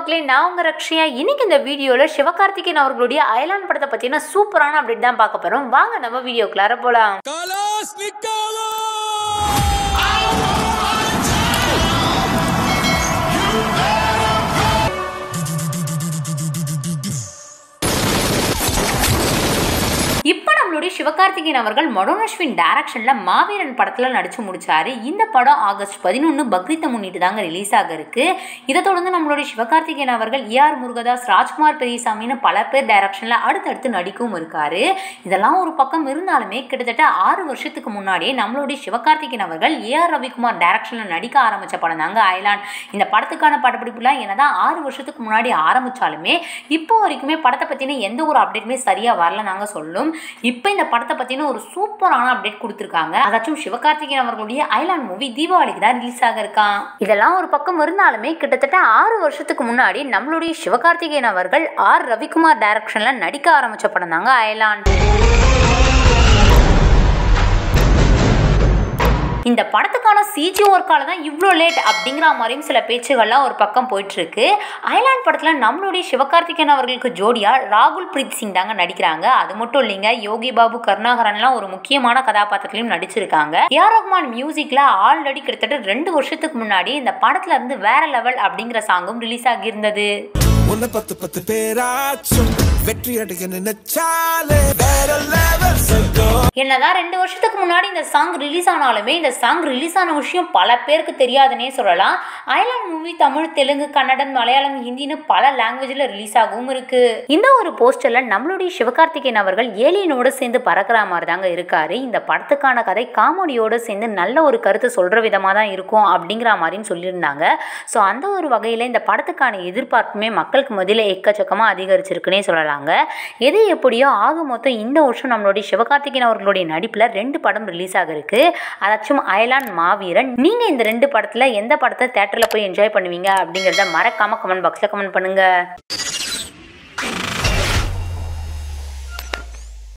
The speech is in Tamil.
மக்களே நான் உங்க ரக்ஷியா இன்னைக்கு இந்த வீடியோல சிவகார்த்திகேயன் அவர்களுடைய அயலான் படத்தை பத்தின சூப்பரான அப்டேட் தான் பார்க்க போறோம் வாங்க நம்ம வீடியோக்குள்ளார போலாம் Kalas Nikala! இப்போ நம்மளுடைய சிவகார்த்திகேயன் அவர்கள் மனோனஸ்வின் டைரக்ஷன்ல மாவீரன் படத்துல நடிச்சு முடிச்சாரு இந்த படம் ஆகஸ்ட் பதினொன்று பக்ரீத்தை முன்னிட்டு தாங்க ரிலீஸ் ஆக இருக்கு இதை தொடர்ந்து நம்மளுடைய சிவகார்த்திகேயன் அவர்கள் ஏஆர் முருகதாஸ் ராஜ்குமார் பெரியசாமின்னு பல பேர் டைரக்ஷன்ல அடுத்தடுத்து நடிக்கவும் இருக்காரு இதெல்லாம் ஒரு பக்கம் இருந்தாலுமே கிட்டத்தட்ட ஆறு வருஷத்துக்கு முன்னாடியே நம்மளுடைய சிவகார்த்திகேயன் அவர்கள் ஏஆர் ரவிக்குமார் டைரக்ஷன்ல நடிக்க ஆரம்பிச்ச படம் தாங்க அயலான் இந்த படத்துக்கான படப்பிடிப்புலாம் என்னதான் ஆறு வருஷத்துக்கு முன்னாடி ஆரம்பிச்சாலுமே இப்போ வரைக்குமே படத்தை பத்தின எந்த ஒரு அப்டேட்டுமே சரியா வரல நாங்க சொல்லும் இப்போ இந்த படத்தை பத்தின ஒரு சூப்பரான அப்டேட் கொடுத்துருக்காங்க அதாச்சும் சிவகார்த்திகேயன் அவர்களுடைய ஐலாண்ட் மூவி தீபாவளிக்கு தான் ரிலீஸ் ஆக இருக்கான் இதெல்லாம் ஒரு பக்கம் இருந்தாலுமே கிட்டத்தட்ட ஆறு வருஷத்துக்கு முன்னாடி நம்மளுடைய சிவகார்த்திகேயன் அவர்கள் ஆர் ரவிக்குமார் டைரக்ஷன்ல நடிக்க ஆரம்பிச்ச படம் தாங்க அயலான் இந்த படத்துக்கான சிஜி ஒர்க்கால தான் இவ்வளோ லேட் அப்படிங்கிற மாதிரியும் சில பேச்சுகள்லாம் ஒரு பக்கம் போயிட்டு இருக்கு அயலாண்ட் படத்தில் நம்மளுடைய சிவகார்த்திகேயன் அவர்களுக்கு ஜோடியா ராகுல் பிரீத் சிங் தாங்க நடிக்கிறாங்க அது மட்டும் இல்லைங்க யோகி பாபு கருணாகரன்லாம் ஒரு முக்கியமான கதாபாத்திரத்திலையும் நடிச்சிருக்காங்க ஏஆர் ரஹ்மான் மியூசிக்ல ஆல்ரெடி கிட்டத்தட்ட ரெண்டு வருஷத்துக்கு முன்னாடி இந்த படத்துல இருந்து வேற லெவல் அப்படிங்கிற சாங்கும் ரிலீஸ் ஆகியிருந்தது உன்னை பத்து பத்து பேராச்சும் வெற்றி அடைய நினைச்சாலே வேற லெவல் சொர்க்கம் என்னதான் ரெண்டு வருஷத்துக்கு முன்னாடி இந்த சாங் ரிலீஸ் ஆனாலுமே இந்த சாங் ரிலீஸ் ஆன விஷயம் பல பேருக்கு தெரியாதுன்னே சொல்லலாம் அயலாண்ட் மூவி தமிழ் தெலுங்கு கன்னடம் மலையாளம் ஹிந்தின்னு பல லாங்குவேஜில் ரிலீஸ் ஆகவும் இருக்கு இந்த ஒரு போஸ்டர்ல நம்மளுடைய சிவகார்த்திகேயன் அவர்கள் ஏலியனோட சேர்ந்து பறக்கிற மாதிரி தாங்க இருக்காரு இந்த படத்துக்கான கதை காமெடியோட சேர்ந்து நல்ல ஒரு கருத்து சொல்ற விதமாக தான் இருக்கும் அப்படிங்கிற மாதிரியும் சொல்லியிருந்தாங்க ஸோ அந்த ஒரு வகையில் இந்த படத்துக்கான எதிர்பார்ப்புமே மக்களுக்கு முதல்ல எக்கச்சக்கமாக அதிகரிச்சிருக்குன்னே சொல்லலாங்க எது எப்படியோ ஆக மொத்தம் இந்த வருஷம் நம்மளுடைய சிவகார்த்திகேயன் அவர்களுடைய நடிப்பில் ரெண்டு படம் ரிலீஸ் ஆக இருக்கு அதாச்சும் அயலான் மாவீரன் நீங்கள் இந்த ரெண்டு படத்தில் எந்த படத்தை தேட்டரில் போய் என்ஜாய் பண்ணுவீங்க அப்படிங்கிறத மறக்காம கமெண்ட் பாக்ஸில் கமெண்ட் பண்ணுங்க